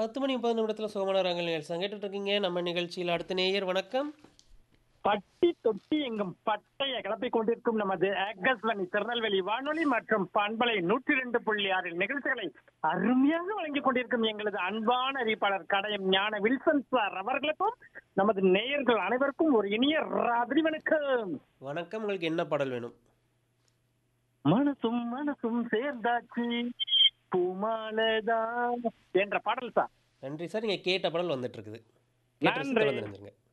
பத்து மணி முப்பது நிமிடத்தில் சோமன ரங்கல் நிகழ்ச்சி கேட்டுட்டு இருக்கீங்க நம்ம நிகழ்ச்சியில் அடுத்த நேயர் வணக்கம் பட்டி தொட்டி எங்கும் பட்டைய கிளப்பிக் கொண்டிருக்கும் நமது ஆகஸ்வனி திருநெல்வேலி வானொலி மற்றும் பண்பலை நூற்றி ரெண்டு புள்ளி ஆறில் நிகழ்ச்சிகளை அருமையாக வழங்கிக் கொண்டிருக்கும் எங்களது அன்பான அறிவிப்பாளர் கடையம் ஞான வில்சன் சார் அவர்களுக்கும் நமது நேயர்கள் அனைவருக்கும் ஒரு இனிய ராத்திரி வணக்கம் வணக்கம் உங்களுக்கு என்ன பாடல் வேணும் மனசும் மனசும் சேர்ந்தாச்சு பூமாலதான் என்ற பாடல் சார் நன்றி சார் நீங்கள் கேட்ட பாடல் வந்துட்டு இருக்குது கேட்டு நன்றி. தொடர்ந்து இருந்துருங்க